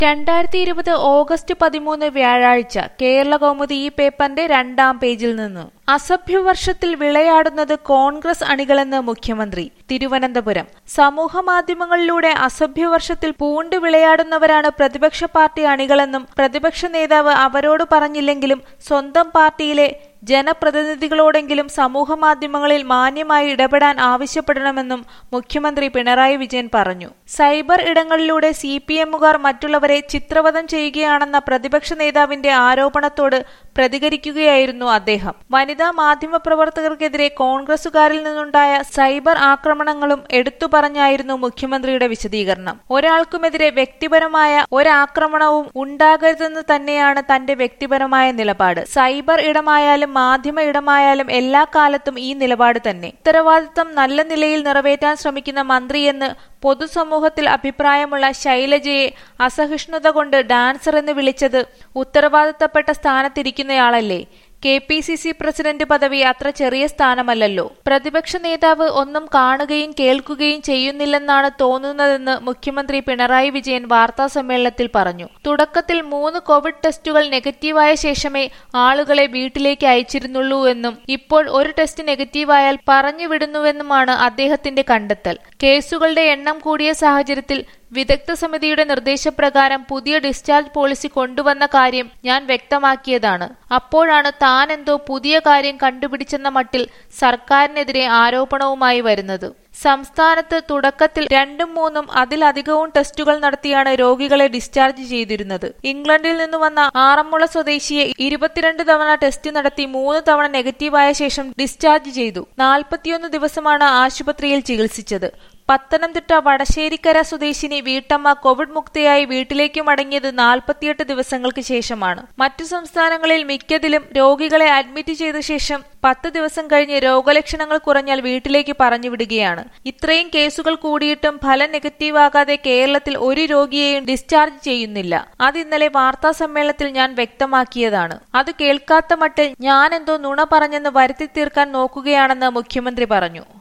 രണ്ടായിരത്തി ഇരുപത് ഓഗസ്റ്റ് പതിമൂന്ന് വ്യാഴാഴ്ച കേരള കൗമുദി ഈ പേപ്പറിന്റെ രണ്ടാം പേജിൽ നിന്ന് അസഭ്യവർഷത്തിൽ വിളയാടുന്നത് കോൺഗ്രസ് അണികളെന്ന് മുഖ്യമന്ത്രി തിരുവനന്തപുരം സമൂഹ മാധ്യമങ്ങളിലൂടെ അസഭ്യവർഷത്തിൽ പൂണ്ട് വിളയാടുന്നവരാണ് പ്രതിപക്ഷ പാർട്ടി അണികളെന്നും പ്രതിപക്ഷ നേതാവ് അവരോട് പറഞ്ഞില്ലെങ്കിലും സ്വന്തം പാർട്ടിയിലെ ജനപ്രതിനിധികളോടെങ്കിലും സമൂഹ മാധ്യമങ്ങളിൽ മാന്യമായി ഇടപെടാൻ ആവശ്യപ്പെടണമെന്നും മുഖ്യമന്ത്രി പിണറായി വിജയൻ പറഞ്ഞു സൈബർ ഇടങ്ങളിലൂടെ സി പി എമ്മുകാർ മറ്റുള്ളവരെ ചിത്രവധം ചെയ്യുകയാണെന്ന പ്രതിപക്ഷ നേതാവിന്റെ ആരോപണത്തോട് പ്രതികരിക്കുകയായിരുന്നു അദ്ദേഹം വനിതാ മാധ്യമപ്രവർത്തകർക്കെതിരെ കോൺഗ്രസുകാരിൽ നിന്നുണ്ടായ സൈബർ ആക്രമണങ്ങളും എടുത്തു പറഞ്ഞായിരുന്നു മുഖ്യമന്ത്രിയുടെ വിശദീകരണം ഒരാൾക്കുമെതിരെ വ്യക്തിപരമായ ഒരാക്രമണവും ഉണ്ടാകരുതെന്ന് തന്നെയാണ് തന്റെ വ്യക്തിപരമായ നിലപാട് സൈബർ ഇടമായാലും മാധ്യമ ഇടമായാലും എല്ലാ കാലത്തും ഈ നിലപാട് തന്നെ ഉത്തരവാദിത്തം നല്ല നിലയിൽ നിറവേറ്റാൻ ശ്രമിക്കുന്ന മന്ത്രിയെന്ന് പൊതുസമൂഹത്തിൽ അഭിപ്രായമുള്ള ശൈലജയെ അസഹിഷ്ണുത കൊണ്ട് ഡാൻസർ എന്ന് വിളിച്ചത് ഉത്തരവാദിത്തപ്പെട്ട സ്ഥാനത്തിരിക്കുന്നയാളല്ലേ K P C C president പദവി അത്ര ചെറിയ സ്ഥാനമല്ലല്ലോ പ്രതിപക്ഷ നേതാവ് ഒന്നും കാണുകയും കേൾക്കുകയും ചെയ്യുന്നില്ലെന്നാണ് തോന്നുന്നതെന്ന് മുഖ്യമന്ത്രി പിണറായി വിജയൻ വാർത്താ സമ്മേളനത്തിൽ പറഞ്ഞു തുടക്കത്തിൽ മൂന്ന് കോവിഡ് ടെസ്റ്റുകൾ നെഗറ്റീവായ ശേഷമേ ആളുകളെ വീട്ടിലേക്ക് അയച്ചിരുന്നുള്ളൂ എന്നും ഇപ്പോൾ ഒരു ടെസ്റ്റ് നെഗറ്റീവായാൽ പറഞ്ഞു വിടുന്നുവെന്നുമാണ് അദ്ദേഹത്തിന്റെ കണ്ടെത്തൽ കേസുകളുടെ എണ്ണം കൂടിയ സാഹചര്യത്തിൽ വിദഗ്ധ സമിതിയുടെ നിർദ്ദേശപ്രകാരം പുതിയ ഡിസ്ചാർജ് പോളിസി കൊണ്ടുവന്ന കാര്യം ഞാൻ വ്യക്തമാക്കിയതാണ് അപ്പോഴാണ് താൻ എന്തോ പുതിയ കാര്യം കണ്ടുപിടിച്ചെന്ന മട്ടിൽ സർക്കാരിനെതിരെ ആരോപണവുമായി വരുന്നത് സംസ്ഥാനത്ത് തുടക്കത്തിൽ രണ്ടും മൂന്നും അതിലധികവും ടെസ്റ്റുകൾ നടത്തിയാണ് രോഗികളെ ഡിസ്ചാർജ് ചെയ്തിരുന്നത് ഇംഗ്ലണ്ടിൽ നിന്ന് വന്ന ആറന്മുള സ്വദേശിയെ ഇരുപത്തിരണ്ട് തവണ ടെസ്റ്റ് നടത്തി മൂന്ന് തവണ നെഗറ്റീവായ ശേഷം ഡിസ്ചാർജ് ചെയ്തു നാൽപ്പത്തിയൊന്ന് ദിവസമാണ് ആശുപത്രിയിൽ ചികിത്സിച്ചത് പത്തനംതിട്ട വടശ്ശേരിക്കര സ്വദേശിനി വീട്ടമ്മ കോവിഡ് മുക്തയായി വീട്ടിലേക്ക് മടങ്ങിയത് നാൽപ്പത്തിയെട്ട് ദിവസങ്ങൾക്ക് ശേഷമാണ് മറ്റു സംസ്ഥാനങ്ങളിൽ മിക്കതിലും രോഗികളെ അഡ്മിറ്റ് ചെയ്ത ശേഷം പത്ത് ദിവസം കഴിഞ്ഞ് രോഗലക്ഷണങ്ങൾ കുറഞ്ഞാൽ വീട്ടിലേക്ക് പറഞ്ഞുവിടുകയാണ് ഇത്രയും കേസുകൾ കൂടിയിട്ടും ഫലം നെഗറ്റീവ് ആകാതെ കേരളത്തിൽ ഒരു രോഗിയെയും ഡിസ്ചാർജ് ചെയ്യുന്നില്ല അത് ഇന്നലെ വാർത്താ സമ്മേളനത്തിൽ ഞാൻ വ്യക്തമാക്കിയതാണ് അത് കേൾക്കാത്ത മട്ടിൽ ഞാനെന്തോ നുണ പറഞ്ഞെന്ന് വരുത്തി തീർക്കാൻ നോക്കുകയാണെന്ന് മുഖ്യമന്ത്രി പറഞ്ഞു